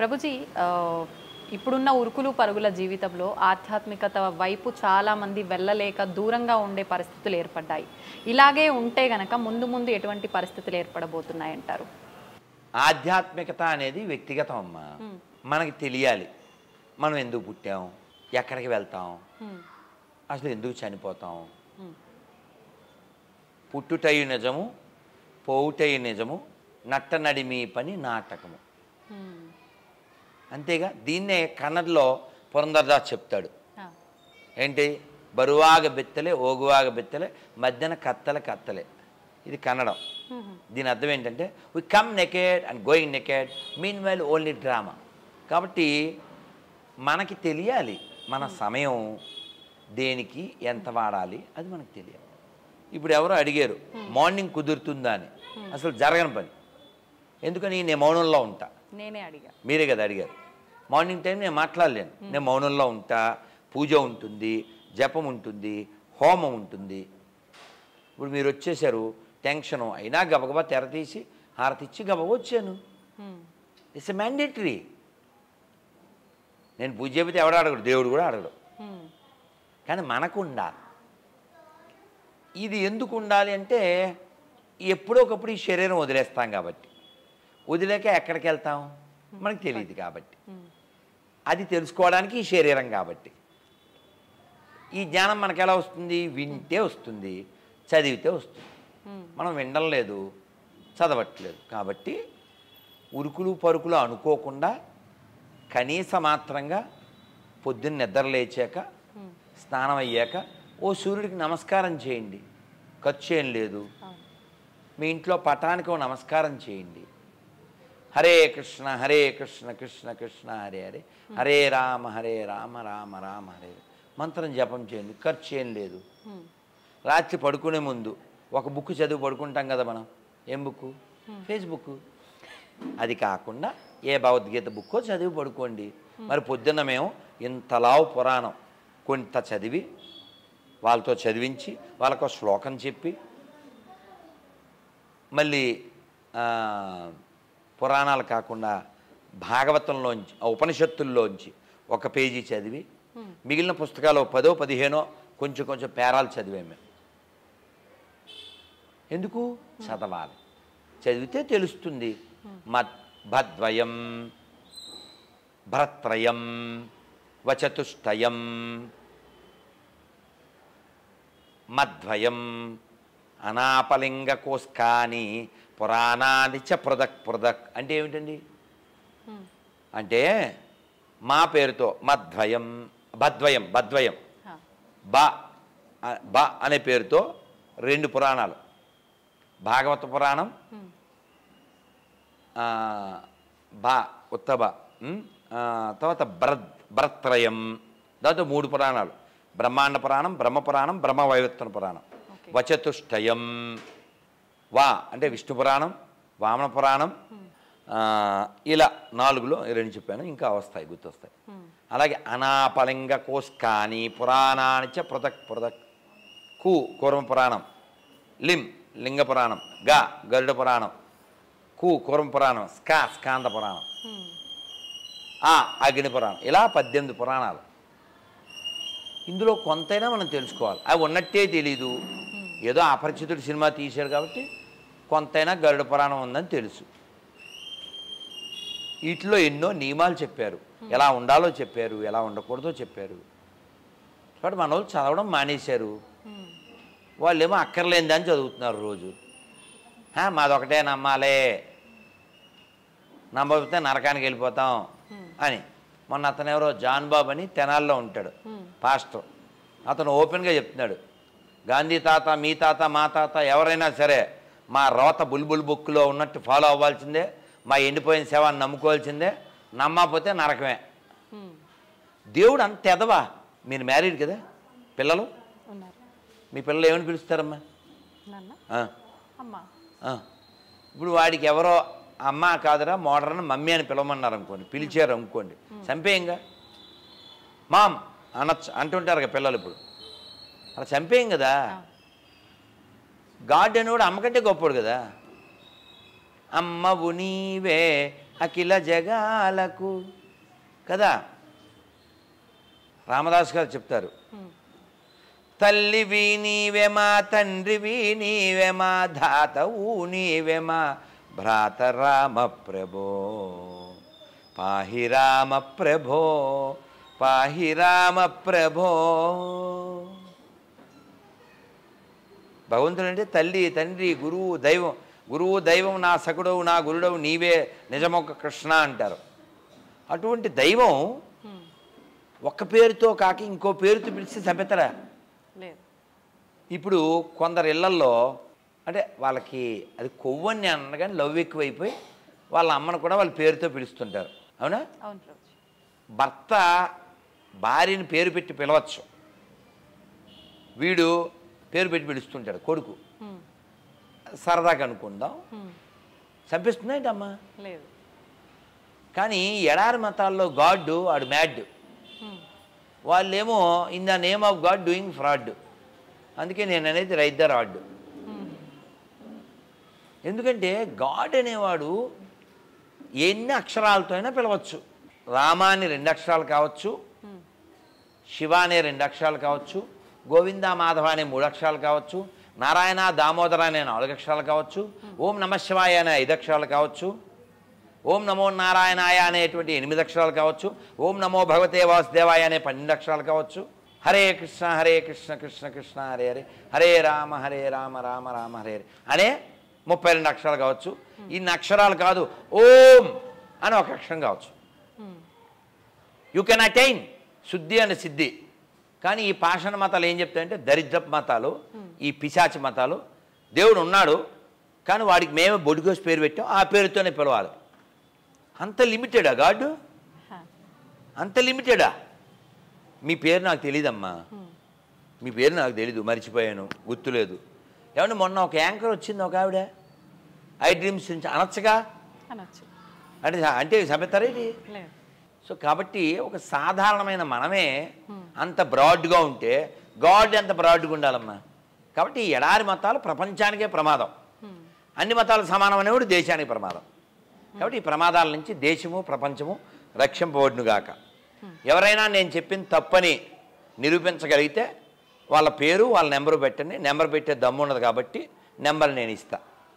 ప్రభుజీ ఆ, ఇప్పుడున్న ఉరుకులు పరుగుల జీవితంలో ఆధ్యాత్మికత వైపు చాలా మంది వెళ్ళలేక దూరంగా ఉండే పరిస్థితులు ఏర్పడ్డాయి ఇలాగే ఉంటే గనక ముందు ముందు ఎటువంటి పరిస్థితులు ఏర్పడబోతున్నాయంటారు ఆధ్యాత్మికత అనేది వ్యక్తిగతం అమ్మా మనకి తెలియాలి మనం ఎందుకు పుట్టాం ఎక్కడికి వెళ్తాం హ్మ్. అసలు ఎందుకు చనిపోతాం హ్మ్. పుట్టుటయు నిజము పోవుటయు నిజము నట్ట నడిమి పని నాటకము హ్మ్. అంతేగా దీన్నే కన్నడలో పురంధరదాస్ చెప్తాడు ఆ. ఏంటి బరువాగ బెత్తలే ఓగువాగ బెత్తలే మధ్యన కత్తలే కత్తలే ఇది కన్నడం హ్మ్. దీని అర్థం ఏంటంటే we come naked and going naked meanwhile only drama కాబట్టి మనకి తెలియాలి మన సమయం దేనికి ఎంత వాడాలి అది మనకు తెలియాలి ఇప్పుడు ఎవరో అడిగారు మార్నింగ్ కుదురుతుందా అని అసలు జరగని పని ఎందుకని నేను మౌనంలో ఉంటా నేనే అడిగా మీరే కదా అడిగారు మార్నింగ్ టైం నేను మాట్లాడలేను నేను మౌనంలో ఉంటా పూజ ఉంటుంది జపం ఉంటుంది హోమం ఉంటుంది ఇప్పుడు మీరు వచ్చేసారు టెన్షను అయినా గబగబా తెర తీసి హారతిచ్చి గబగబా వచ్చాను హ్మ్. ఇట్స్ ఎ మ్యాండేటరీ నేను పూజ చెబితే ఎవడు అడగడు దేవుడు కూడా అడగడు హ్మ్. కానీ మనకు ఉండాలి ఇది ఎందుకు ఉండాలి అంటే ఎప్పుడో ఒకప్పుడు ఈ శరీరం వదిలేస్తాం కాబట్టి వదిలేక ఎక్కడికి వెళ్తాం మనకు తెలియదు కాబట్టి హ్మ్. అది తెలుసుకోవడానికి ఈ శరీరం కాబట్టి ఈ జ్ఞానం మనకు ఎలా వస్తుంది వింటే వస్తుంది చదివితే వస్తుంది హ్మ్. మనం వినడం లేదు చదవట్లేదు కాబట్టి ఉరుకులు పరుకులు అనుకోకుండా కనీస మాత్రంగా పొద్దున్న నిద్ర లేచాక హ్మ్. స్నానం అయ్యాక ఓ సూర్యుడికి నమస్కారం చేయండి ఖర్చు ఏం లేదు అవును. మీ ఇంట్లో పటానికి ఓ నమస్కారం చేయండి హరే కృష్ణ హరే కృష్ణ కృష్ణ కృష్ణ హరే హరే హరే రామ హరే రామ రామ రామ హరే మంత్రం జపం చేయండి ఖర్చు ఏం లేదు హ్మ్. రాత్రి పడుకునే ముందు ఒక బుక్ చదివి పడుకుంటాం కదా మనం ఏం బుక్ ఫేస్బుక్ అది కాకుండా ఏ భగవద్గీత బుక్కో చదివి పడుకోండి మరి పొద్దున్న మేము ఇంతలావు పురాణం కొంత చదివి వాళ్ళతో చదివించి వాళ్ళకు ఒక శ్లోకం చెప్పి మళ్ళీ ఆ, పురాణాలు కాకుండా భాగవతంలోంచి ఆ ఉపనిషత్తుల్లోంచి ఒక పేజీ చదివి మిగిలిన పుస్తకాలు ఓ పదో పదిహేనో కొంచెం కొంచెం పేరాలు చదివాం మేము ఎందుకు చదవాలి చదివితే తెలుస్తుంది మద్ భద్వయం భరత్రయం వచతుష్టయం మద్వయం అనాపలింగ కోస్కాని పురాణాని చ పృథక్ పృథక్ అంటే ఏమిటండి హ్మ్. అంటే మా పేరుతో మద్వయం భద్వయం భద్వయం ఆ. బ అ- బ అనే పేరుతో రెండు పురాణాలు భాగవత పురాణం హ్మ్. ఆ, బ ఉత్తబ ఉమ్, ఆ, తర్వాత భరత్ భరత్రయం దాంతో మూడు పురాణాలు బ్రహ్మాండ పురాణం బ్రహ్మ పురాణం బ్రహ్మ వైవర్తన పురాణం ఓకే. వచతుష్టయం వా అంటే విష్ణు పురాణం వామన పురాణం ఆ, ఇలా నాలుగులో ఈ రెండు చెప్పాను ఇంకా వస్తాయి గుర్తొస్తాయి హ్మ్. అలాగే అనాపలింగ కోస్కాని పురాణాని చ పృథక్ పృథక్ కు కూర్మ పురాణం లిం లింగ పురాణం గా గరుడ పురాణం కు కూర్మ పురాణం స్కా స్కాంద పురాణం హ్మ్. ఆ అగ్ని పురాణం ఇలా పద్దెనిమిది పురాణాలు ఇందులో కొంతైనా మనం తెలుసుకోవాలి అవి ఉన్నట్టే తెలీదు ఏదో అపరిచితుడు సినిమా తీశారు కాబట్టి కొంతైనా గరుడ పురాణం ఉందని తెలుసు వీటిలో ఎన్నో నియమాలు చెప్పారు ఎలా ఉండాలో చెప్పారు ఎలా ఉండకూడదో చెప్పారు కాబట్టి మన వాళ్ళు చదవడం మానేశారు హ్మ్. వాళ్ళేమో అక్కర్లేనిదని చదువుతున్నారు రోజు "హా, మాదొకటే నమ్మాలే నమ్మకపోతే నరకానికి వెళ్ళిపోతాం అని మొన్న అతను ఎవరో జాన్ బాబు అని తెనాల్లో ఉంటాడు పాస్టర్ అతను ఓపెన్గా చెప్తున్నాడు గాంధీ తాత మీ తాత మా తాత ఎవరైనా సరే మా రోత బుల్బుల్ బుక్లో ఉన్నట్టు ఫాలో అవ్వాల్సిందే మా ఎండిపోయిన సేవని నమ్ముకోవాల్సిందే నమ్మకపోతే నరకమే హ్మ్. దేవుడు అంత ఎదవా మీరు మ్యారీడ్ కదా పిల్లలు ఉన్నారు మీ పిల్లలు ఏమని పిలుస్తారమ్మా నాన్న ఆ, అమ్మ ఆ. ఇప్పుడు వాడికి ఎవరో అమ్మ కాదురా మోడర్న్ మమ్మీ అని పిలవమన్నారు అనుకోండి పిలిచారు అనుకోండి చంపేయంగా మామ్ అనొచ్చు అంటుంటారు కదా పిల్లలు ఇప్పుడు అలా చంపేయం కదా గాడ్ అనేవాడు అమ్మకంటే గొప్పవాడు కదా అమ్మవు నీవే అఖిల జగాలకు కదా రామదాస్ గారు చెప్తారు ఉమ్, తల్లివి నీవెమా తండ్రివి నీవెమా ధాతవు నీవెమా భ్రాత రామ ప్రభో పాహి రామ ప్రభో పాహి రామ ప్రభో భగవంతుడు అంటే తల్లి తండ్రి గురువు దైవం గురువు దైవం నా సకుడవు నా గురుడవు నీవే నిజమొక్క కృష్ణ అంటారు అటువంటి దైవం ఉమ్, ఒక్క పేరుతో కాక ఇంకో పేరుతో పిలిచి చంపెత్తరా లేదు ఇప్పుడు కొందరు ఇళ్లల్లో అంటే వాళ్ళకి అది కొవ్వని అనగానే లవ్ ఎక్కువైపోయి వాళ్ళ అమ్మను కూడా వాళ్ళ పేరుతో పిలుస్తుంటారు అవునా అవును ప్రభుజీ భర్త భార్యని పేరు పెట్టి పిలవచ్చు వీడు పేరు పెట్టి పిలుస్తుంటాడు కొడుకు ఉమ్, సరదాగా అనుకుందాం ఉమ్, చంపిస్తుందేంటి అమ్మా లేదు కానీ ఎడారి మతాల్లో గాడ్ ఆడు మ్యాడ్ ఉమ్, వాళ్ళేమో in the name of God doing fraud అందుకే నేను అనేది రైట్ ద రాడ్ ఉమ్, ఎందుకంటే గాడ్ అనేవాడు ఎన్ని అక్షరాలతో అయినా పిలవచ్చు రామ అని రెండు అక్షరాలు కావచ్చు ఉమ్, శివ అనే రెండు అక్షరాలు కావచ్చు గోవింద మాధవ అనే మూడు అక్షరాలు కావచ్చు నారాయణ దామోదర అనే నాలుగు అక్షరాలు కావచ్చు ఓం నమ శివాయ అనే ఐదు అక్షరాలు కావచ్చు ఓం నమో నారాయణాయ అనేటువంటి ఎనిమిది అక్షరాలు కావచ్చు ఓం నమో భగవతే వాసుదేవాయ అనే పన్నెండు అక్షరాలు కావచ్చు హరే కృష్ణ హరే కృష్ణ కృష్ణ కృష్ణ హరే హరే హరే రామ హరే రామ రామ రామ హరే హరే అనే ముప్పై రెండు అక్షరాలు కావచ్చు ఇన్ని అక్షరాలు కాదు ఓం అని ఒక అక్షరం కావచ్చు ఉమ్, యూ కెన్ అటైన్ శుద్ధి అండ్ సిద్ధి కానీ ఈ పాషణ మతాలు ఏం చెప్తాయంటే దరిద్రపు మతాలు ఈ పిశాచి మతాలు దేవుడు ఉన్నాడు కానీ వాడికి మేమే బొడిగోసి పేరు పెట్టాం ఆ పేరుతోనే పిలవాలి అంత లిమిటెడా గాడ్ హా, అంత లిమిటెడా మీ పేరు నాకు తెలియదమ్మా ఉమ్, మీ పేరు నాకు తెలీదు మర్చిపోయాను గుర్తులేదు ఏమంటే మొన్న ఒక యాంకర్ వచ్చింది ఒక ఆవిడ ఐ డ్రీమ్స్ నుంచి అనొచ్చగా అనొచ్చు అంటే అంటే చంపుతారేంటి లేదు సో కాబట్టి ఒక సాధారణమైన మనమే అంత బ్రాడ్గా ఉంటే గాడ్ ఎంత బ్రాడ్గా ఉండాలమ్మా కాబట్టి ఈ ఎడారి మతాలు ప్రపంచానికే ప్రమాదం ఉమ్, అన్ని మతాలు సమానం అనేవాడు దేశానికి ప్రమాదం కాబట్టి ఈ ప్రమాదాల నుంచి దేశము ప్రపంచము రక్షింపబడునుగాక ఎవరైనా నేను చెప్పింది తప్పని నిరూపించగలిగితే వాళ్ళ పేరు వాళ్ళ నెంబరు పెట్టండి నెంబర్ పెట్టే దమ్ము ఉన్నది కాబట్టి నెంబర్ నేను ఇస్తాను